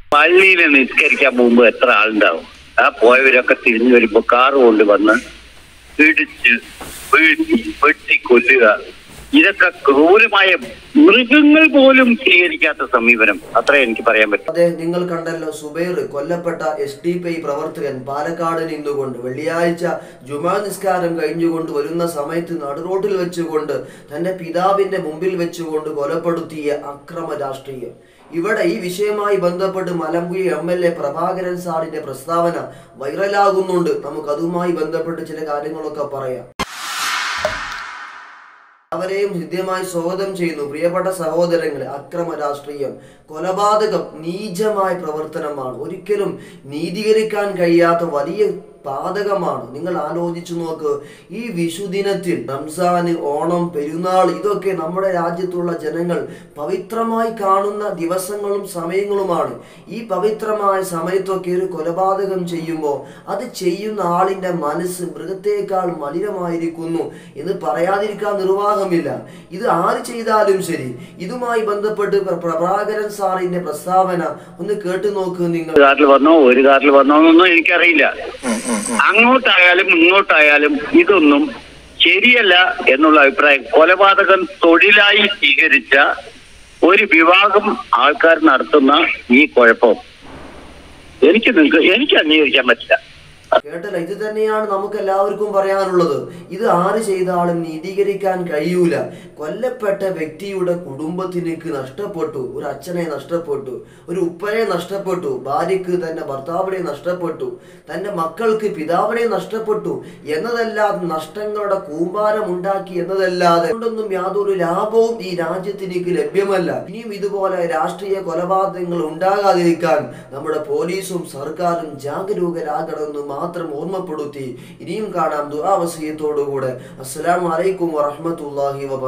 പള്ളിയിൽ നിസ്കരിക്കാൻ പോകുമ്പോ എത്ര ആളുണ്ടാവും ആ പോയവരൊക്കെ തിരിഞ്ഞു വരുമ്പോ കാറ് കൊണ്ട് വന്ന് ഇടിച്ച് വീഴ്ത്തി വെട്ടി കൊല്ലുക ഇതൊക്കെ ക്രൂരമായ മൃഗങ്ങൾ പോലും സ്വീകരിക്കാത്ത സമീപനം അത്രേ എനിക്ക് പറയാൻ പറ്റും അതെ നിങ്ങൾ കണ്ടല്ലോ സുബൈർ കൊല്ലപ്പെട്ട എസ് ഡി പി ഐ പ്രവർത്തകൻ പാലക്കാട് നിന്നുകൊണ്ട് വെള്ളിയാഴ്ച ജുമാ നിസ്കാരം കഴിഞ്ഞുകൊണ്ട് വരുന്ന സമയത്ത് നടുറോട്ടിൽ വെച്ചുകൊണ്ട് തന്റെ പിതാവിന്റെ മുമ്പിൽ വെച്ചുകൊണ്ട് കൊലപ്പെടുത്തിയ അക്രമ രാഷ്ട്രീയം ഇവിടെ ഈ വിഷയവുമായി ബന്ധപ്പെട്ട് Malampuzha M L A Prabhakaran സാറിന്റെ പ്രസ്താവന വൈറലാകുന്നുണ്ട് നമുക്ക് അതുമായി ബന്ധപ്പെട്ട് ചില കാര്യങ്ങളൊക്കെ പറയാം അവരെയും ഹൃദ്യമായി സ്വാഗതം ചെയ്യുന്നു പ്രിയപ്പെട്ട സഹോദരങ്ങളെ അക്രമ രാഷ്ട്രീയം കൊലപാതകം നീചമായ പ്രവർത്തനമാണ് ഒരിക്കലും നീതീകരിക്കാൻ കഴിയാത്ത വലിയ പാതകമാണ് നിങ്ങൾ ആലോചിച്ചു നോക്ക് ഈ വിഷുദിനത്തിൽ റംസാന് ഓണം പെരുന്നാൾ ഇതൊക്കെ നമ്മുടെ രാജ്യത്തുള്ള ജനങ്ങൾ പവിത്രമായി കാണുന്ന ദിവസങ്ങളും സമയങ്ങളുമാണ് ഈ പവിത്രമായ സമയത്തൊക്കെ ഒരു കൊലപാതകം ചെയ്യുമ്പോൾ അത് ചെയ്യുന്ന ആളിന്റെ മനസ്സ് മൃഗത്തേക്കാൾ മലിനമായിരിക്കുന്നു എന്ന് പറയാതിരിക്കാൻ നിർവാഹമില്ല ഇത് ആര് ചെയ്താലും ശരി ഇതുമായി ബന്ധപ്പെട്ട് പ്ര- പ്രഭാകരൻ സാറിന്റെ പ്രസ്താവന ഒന്ന് കേട്ടു നോക്ക് നിങ്ങൾ ഒരു കാറിൽ വന്നോ ഒരു കാറിൽ വന്നോ എന്നൊന്നും എനിക്കറിയില്ല അങ്ങോട്ടായാലും ഇങ്ങോട്ടായാലും ഇതൊന്നും ശരിയല്ല എന്നുള്ള അഭിപ്രായം കൊലപാതകം തൊഴിലായി സ്വീകരിച്ച ഒരു വിഭാഗം ആൾക്കാർ നടത്തുന്ന ഈ കുഴപ്പം എനിക്ക് നിങ്ങൾക്ക് എനിക്ക് അംഗീകരിക്കാൻ പറ്റില്ല കേട്ടല്ല ഇത് തന്നെയാണ് നമുക്ക് എല്ലാവർക്കും പറയാനുള്ളത് ഇത് ആര് ചെയ്താലും നീതീകരിക്കാൻ കഴിയൂല കൊല്ലപ്പെട്ട വ്യക്തിയുടെ കുടുംബത്തിലേക്ക് നഷ്ടപ്പെട്ടു ഒരു അച്ഛനെ നഷ്ടപ്പെട്ടു ഒരു ഉപ്പനെ നഷ്ടപ്പെട്ടു ഭാര്യക്ക് തന്റെ ഭർത്താവിനെ നഷ്ടപ്പെട്ടു തന്റെ മക്കൾക്ക് പിതാവിനെ നഷ്ടപ്പെട്ടു എന്നതല്ലാതെ നഷ്ടങ്ങളുടെ കൂമ്പാരം ഉണ്ടാക്കി എന്നതല്ലാതെ കൊണ്ടൊന്നും യാതൊരു ലാഭവും ഈ രാജ്യത്തിലേക്ക് ലഭ്യമല്ല ഇനിയും ഇതുപോലെ രാഷ്ട്രീയ കൊലപാതകങ്ങൾ ഉണ്ടാകാതിരിക്കാൻ നമ്മുടെ പോലീസും സർക്കാരും ജാഗരൂകരാകണമെന്ന് മാത്രം ഓർമ്മപ്പെടുത്തി ഇനിയും കാണാം ദുരാവസയത്തോടുകൂടെ അസ്സലാമു അലൈക്കും വറഹ്മത്തുള്ളാഹി വബ